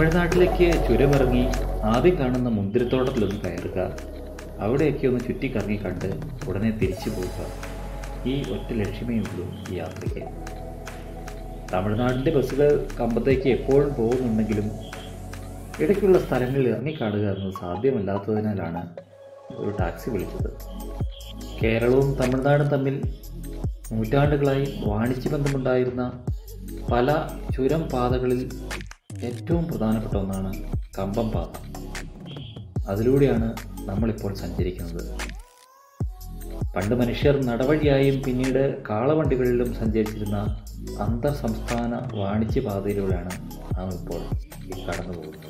തമിഴ്നാട്ടിലേക്ക് ചുരമിറങ്ങി ആദ്യം കാണുന്ന മുന്തിരിത്തോട്ടത്തിലൊന്ന് കയറുക അവിടെയൊക്കെ ഒന്ന് ചുറ്റിക്കറങ്ങി കണ്ട് ഉടനെ തിരിച്ചു പോവുക ഈ ഒറ്റ ലക്ഷ്യമേ ഉള്ളൂ ഈ യാത്രയ്ക്ക് തമിഴ്നാടിൻ്റെ ബസ്സുകൾ കമ്പത്തേക്ക് എപ്പോഴും പോകുന്നുണ്ടെങ്കിലും ഇടയ്ക്കുള്ള സ്ഥലങ്ങളിൽ ഇറങ്ങിക്കാണുക എന്നത് സാധ്യമല്ലാത്തതിനാലാണ് ഒരു ടാക്സി വിളിച്ചത് കേരളവും തമിഴ്നാടും തമ്മിൽ നൂറ്റാണ്ടുകളായി വാണിജ്യബന്ധമുണ്ടായിരുന്ന പല ചുരം പാതകളിൽ ഏറ്റവും പ്രധാനപ്പെട്ട ഒന്നാണ് കമ്പം പാത അതിലൂടെയാണ് നമ്മളിപ്പോൾ സഞ്ചരിക്കുന്നത് പണ്ട് മനുഷ്യർ നടവഴിയായും പിന്നീട് കാളവണ്ടികളിലും സഞ്ചരിച്ചിരുന്ന അന്തർ സംസ്ഥാന വാണിജ്യ പാതയിലൂടെയാണ് നാം ഇപ്പോൾ ഈ കടന്നു പോകുന്നത്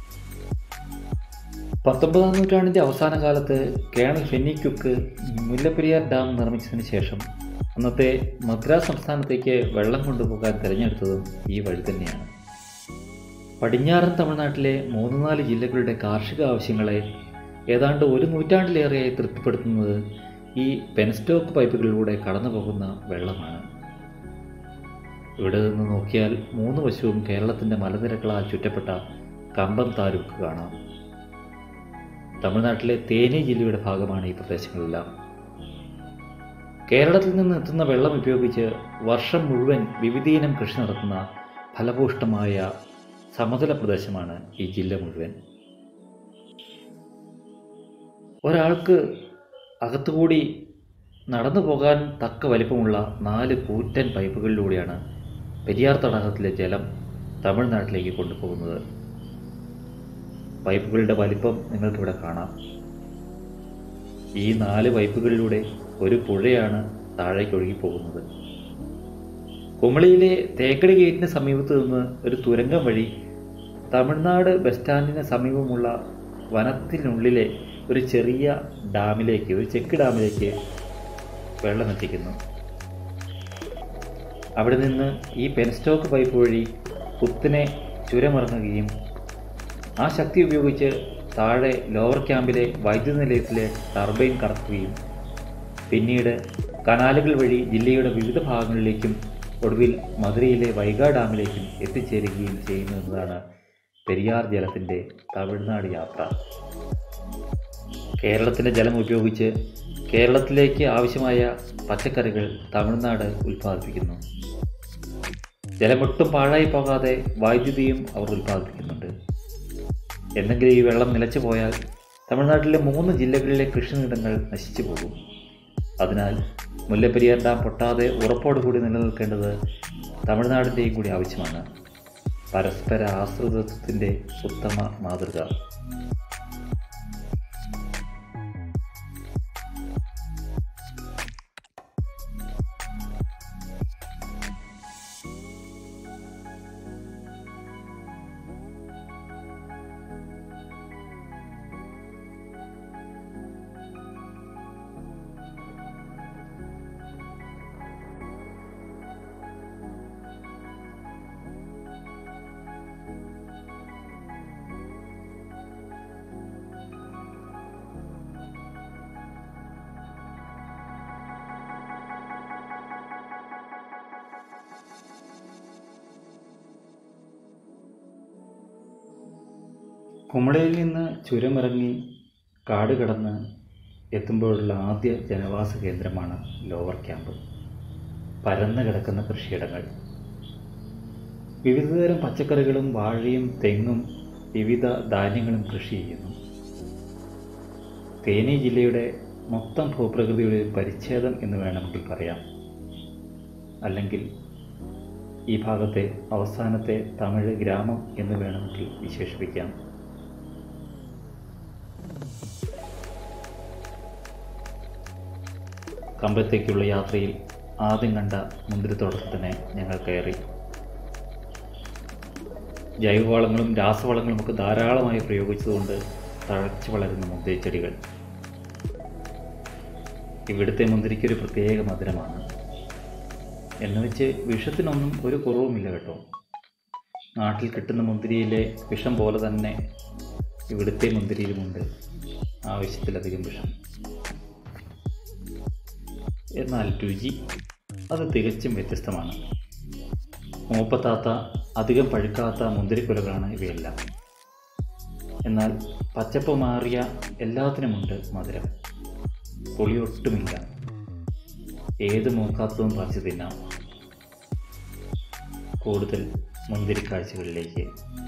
പത്തൊമ്പതാം നൂറ്റാണ്ടിൻ്റെ അവസാന കാലത്ത് കേണൽ ഫെന്നിക്കുക്ക് മുല്ലപ്പെരിയാർ ഡാം നിർമ്മിച്ചതിന് ശേഷം അന്നത്തെ മദ്രാസ് സംസ്ഥാനത്തേക്ക് വെള്ളം കൊണ്ടുപോകാൻ തിരഞ്ഞെടുത്തതും ഈ വഴി തന്നെയാണ് പടിഞ്ഞാറൻ തമിഴ്നാട്ടിലെ മൂന്ന് നാല് ജില്ലകളുടെ കാർഷിക ആവശ്യങ്ങളെ ഏതാണ്ട് ഒരു നൂറ്റാണ്ടിലേറെയായി തൃപ്തിപ്പെടുത്തുന്നത് ഈ പെൻസ്റ്റോക്ക് പൈപ്പുകളിലൂടെ കടന്നു പോകുന്ന വെള്ളമാണ് ഇവിടെ നിന്ന് നോക്കിയാൽ മൂന്ന് വശവും കേരളത്തിൻ്റെ മലനിരകളാൽ ചുറ്റപ്പെട്ട കമ്പം താലൂക്ക് കാണാം തമിഴ്നാട്ടിലെ തേനി ജില്ലയുടെ ഭാഗമാണ് ഈ പ്രദേശങ്ങളെല്ലാം കേരളത്തിൽ നിന്ന് എത്തുന്ന വെള്ളം ഉപയോഗിച്ച് വർഷം മുഴുവൻ വിവിധയിനം കൃഷി നടത്തുന്ന ഫലഭൂഷ്ടമായ സമതല പ്രദേശമാണ് ഈ ജില്ല മുഴുവൻ ഒരാൾക്ക് അകത്തുകൂടി നടന്നു പോകാൻ തക്ക വലിപ്പമുള്ള നാല് കൂറ്റൻ പൈപ്പുകളിലൂടെയാണ് പെരിയാർ തടാകത്തിലെ ജലം തമിഴ്നാട്ടിലേക്ക് കൊണ്ടുപോകുന്നത് പൈപ്പുകളുടെ വലിപ്പം നിങ്ങൾക്കിവിടെ കാണാം ഈ നാല് പൈപ്പുകളിലൂടെ ഒരു പുഴയാണ് താഴേക്ക് ഒഴുകി പോകുന്നത് കുമളിയിലെ തേക്കടി ഗേറ്റിന് സമീപത്ത് നിന്ന് ഒരു തുരങ്കം വഴി തമിഴ്നാട് ബസ് സ്റ്റാൻഡിന് സമീപമുള്ള വനത്തിനുള്ളിലെ ഒരു ചെറിയ ഡാമിലേക്ക് ഒരു ചെക്ക് ഡാമിലേക്ക് വെള്ളം എത്തിക്കുന്നു അവിടെ നിന്ന് ഈ പെൻസ്റ്റോക്ക് പൈപ്പ് വഴി കുത്തിനെ ചുരമിറങ്ങുകയും ആ ശക്തി ഉപയോഗിച്ച് താഴെ ലോവർ ക്യാമ്പിലെ വൈദ്യുത നിലയത്തിലെ ടർബൈൻ കറക്കുകയും പിന്നീട് കനാലുകൾ വഴി ജില്ലയുടെ വിവിധ ഭാഗങ്ങളിലേക്കും ഒടുവിൽ മധുരയിലെ വൈഗാ ഡാമിലേക്കും എത്തിച്ചേരുകയും ചെയ്യുന്നു എന്നതാണ് പെരിയാർ ജലത്തിൻ്റെ തമിഴ്നാട് യാത്ര കേരളത്തിൻ്റെ ജലം ഉപയോഗിച്ച് കേരളത്തിലേക്ക് ആവശ്യമായ പച്ചക്കറികൾ തമിഴ്നാട് ഉൽപ്പാദിപ്പിക്കുന്നു ജലമൊട്ടും പാഴായി പോകാതെ വൈദ്യുതിയും അവർ ഉൽപ്പാദിപ്പിക്കുന്നുണ്ട് എന്തെങ്കിലും ഈ വെള്ളം നിലച്ചു പോയാൽ തമിഴ്നാട്ടിലെ മൂന്ന് ജില്ലകളിലെ കൃഷിനിടങ്ങൾ നശിച്ചു പോകും അതിനാൽ മുല്ലപ്പെരിയാർ ഡാം പൊട്ടാതെ ഉറപ്പോടുകൂടി നിലനിൽക്കേണ്ടത് തമിഴ്നാടിൻ്റെയും കൂടി ആവശ്യമാണ് പരസ്പര ആശ്രിതത്വത്തിൻ്റെ ഉത്തമ മാതൃക കുമളയിൽ നിന്ന് ചുരമിറങ്ങി കാട് കടന്ന് എത്തുമ്പോഴുള്ള ആദ്യ ജനവാസ കേന്ദ്രമാണ് ലോവർ ക്യാമ്പ് പരന്നു കിടക്കുന്ന കൃഷിയിടങ്ങൾ വിവിധതരം പച്ചക്കറികളും വാഴയും തെങ്ങും വിവിധ ധാന്യങ്ങളും കൃഷി ചെയ്യുന്നു തേനി ജില്ലയുടെ മൊത്തം ഭൂപ്രകൃതിയുടെ ഒരു പരിച്ഛേദം എന്ന് വേണമെങ്കിൽ പറയാം അല്ലെങ്കിൽ ഈ ഭാഗത്തെ അവസാനത്തെ തമിഴ് ഗ്രാമം എന്ന് വേണമെങ്കിൽ വിശേഷിപ്പിക്കാം കമ്പത്തേക്കുള്ള യാത്രയിൽ ആദ്യം കണ്ട മുന്തിരിത്തോട്ടത്തിൽ തന്നെ ഞങ്ങൾ കയറി ജൈവവളങ്ങളും രാസവളങ്ങളും ഒക്കെ ധാരാളമായി പ്രയോഗിച്ചതുകൊണ്ട് തഴച്ചു വളരുന്ന മുന്തിരിച്ചെടികൾ ഇവിടുത്തെ മുന്തിരിക്കൊരു പ്രത്യേക മധുരമാണ് എന്ന് വെച്ച് വിഷത്തിനൊന്നും ഒരു കുറവുമില്ല കേട്ടോ നാട്ടിൽ കിട്ടുന്ന മുന്തിരിയിലെ വിഷം പോലെ തന്നെ ഇവിടുത്തെ മുന്തിരിയിലുമുണ്ട് ആവശ്യത്തിലധികം വിഷം എന്നാൽ രുചി അത് തികച്ചും വ്യത്യസ്തമാണ് മൂപ്പത്താത്ത അധികം പഴുക്കാത്ത മുന്തിരിക്കുലകളാണ് ഇവയെല്ലാം എന്നാൽ പച്ചപ്പ് മാറിയ എല്ലാത്തിനുമുണ്ട് മധുരം പുളി ഒട്ടുമില്ല ഏത് മൂക്കാത്തതും പറിച്ചു തിന്നാം കൂടുതൽ മുന്തിരി കാഴ്ചകളിലേക്ക്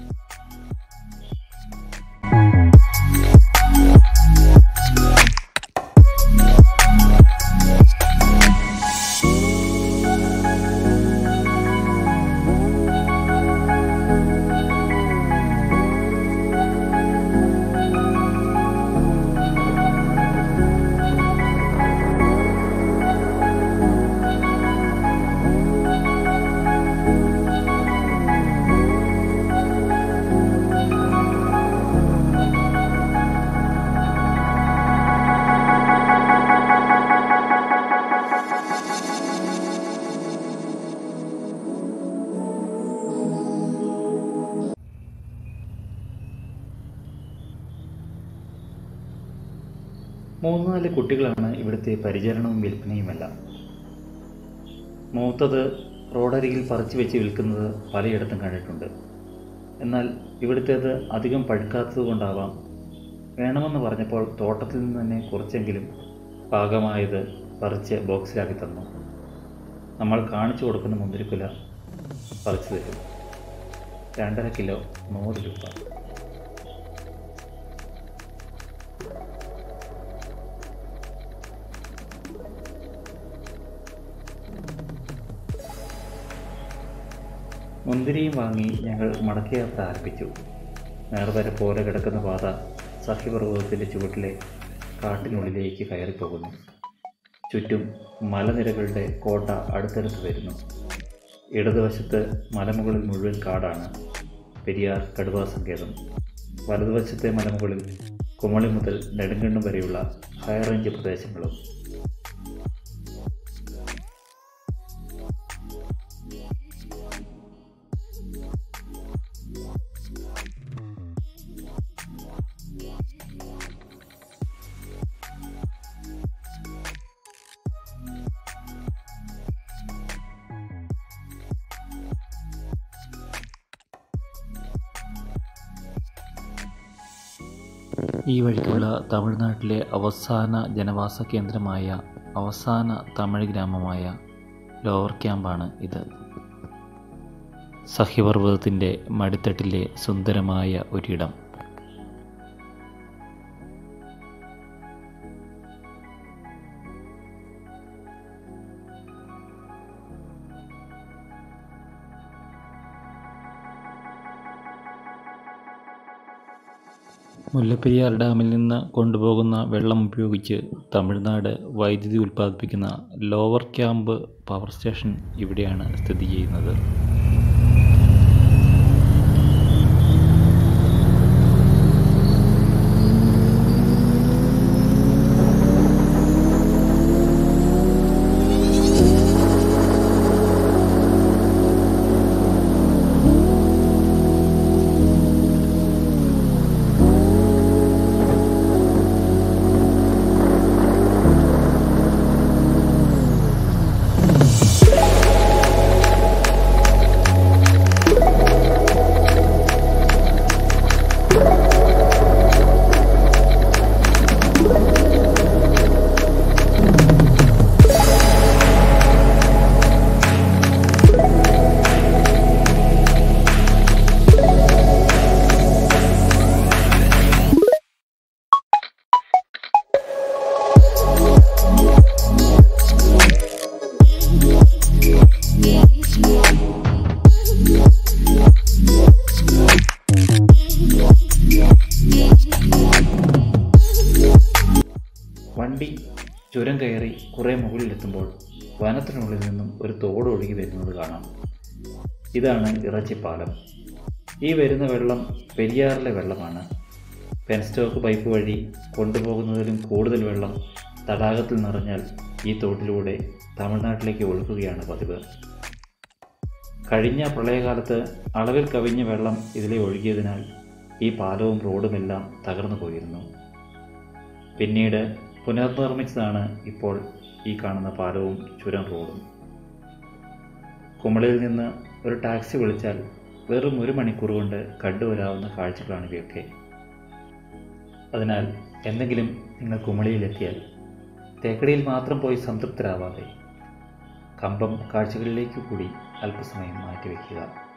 മൂന്ന് നാല് കുട്ടികളാണ് ഇവിടുത്തെ പരിചരണവും വിൽപ്പനയുമെല്ലാം മൂത്തത് റോഡരികിൽ പറിച്ചു വെച്ച് വിൽക്കുന്നത് പലയിടത്തും കണ്ടിട്ടുണ്ട് എന്നാൽ ഇവിടുത്തേത് അധികം പഴുക്കാത്തത് കൊണ്ടാവാം വേണമെന്ന് പറഞ്ഞപ്പോൾ തോട്ടത്തിൽ നിന്ന് തന്നെ കുറച്ചെങ്കിലും പാകമായത് പറിച്ച് ബോക്സിലാക്കി തന്നു നമ്മൾ കാണിച്ചു കൊടുക്കുന്ന മുന്തിരിക്കുല പറിച്ചു തരും രണ്ടര കിലോ നൂറ് രൂപ മുന്തിരിയും വാങ്ങി ഞങ്ങൾ മടക്കയാത്ര ആരംഭിച്ചു നേർവര പോലെ കിടക്കുന്ന പാത സഖ്യപർവ്വതത്തിൻ്റെ ചുവട്ടിലെ കാട്ടിനുള്ളിലേക്ക് കയറിപ്പോകുന്നു ചുറ്റും മലനിരകളുടെ കോട്ട അടുത്തടുത്ത് വരുന്നു ഇടതുവശത്ത് മലമുകളിൽ മുഴുവൻ കാടാണ് പെരിയാർ കടുവാ സങ്കേതം വലതുവശത്തെ മലമുകളിൽ കുമളി മുതൽ നെടുങ്കണ്ടം വരെയുള്ള ഹൈ റേഞ്ച് പ്രദേശങ്ങളും ഈ വഴിക്കുള്ള തമിഴ്നാട്ടിലെ അവസാന ജനവാസ കേന്ദ്രമായ അവസാന തമിഴ് ഗ്രാമമായ ലോവർ ക്യാമ്പാണ് ഇത് സഹ്യപർവ്വതത്തിൻ്റെ മടിത്തട്ടിലെ സുന്ദരമായ ഒരിടം മുല്ലപ്പെരിയാർ ഡാമിൽ നിന്ന് കൊണ്ടുപോകുന്ന വെള്ളം ഉപയോഗിച്ച് തമിഴ്നാട് വൈദ്യുതി ഉൽപ്പാദിപ്പിക്കുന്ന ലോവർ ക്യാമ്പ് പവർ സ്റ്റേഷൻ ഇവിടെയാണ് സ്ഥിതി ചെയ്യുന്നത് വണ്ടി ചുരം കയറി കുറേ മുകളിലെത്തുമ്പോൾ വനത്തിനുള്ളിൽ നിന്നും ഒരു തോട് ഒഴുകി വരുന്നത് കാണാം ഇതാണ് ഇറച്ചിപ്പാലം ഈ വരുന്ന വെള്ളം പെരിയാറിലെ വെള്ളമാണ് പെൻസ്റ്റോക്ക് പൈപ്പ് വഴി കൊണ്ടുപോകുന്നതിലും കൂടുതൽ വെള്ളം തടാകത്തിൽ നിറഞ്ഞാൽ ഈ തോട്ടിലൂടെ തമിഴ്നാട്ടിലേക്ക് ഒഴുകുകയാണ് പതിവ് കഴിഞ്ഞ പ്രളയകാലത്ത് അളവിൽ കവിഞ്ഞ വെള്ളം ഇതിലെ ഒഴുകിയതിനാൽ ഈ പാലവും റോഡുമെല്ലാം തകർന്നു പോയിരുന്നു പിന്നീട് പുനർനിർമ്മിച്ചതാണ് ഇപ്പോൾ ഈ കാണുന്ന പാലവും ചുരം റോഡും കുമളിയിൽ നിന്ന് ഒരു ടാക്സി വിളിച്ചാൽ വെറും ഒരു മണിക്കൂർ കൊണ്ട് കണ്ടുവരാവുന്ന കാഴ്ചകളാണ് ഇവയൊക്കെ അതിനാൽ എന്തെങ്കിലും നിങ്ങൾ കുമളിയിലെത്തിയാൽ തേക്കടിയിൽ മാത്രം പോയി സംതൃപ്തരാവാതെ കമ്പം കാഴ്ചകളിലേക്ക് കൂടി അല്പസമയം മാറ്റിവെക്കുക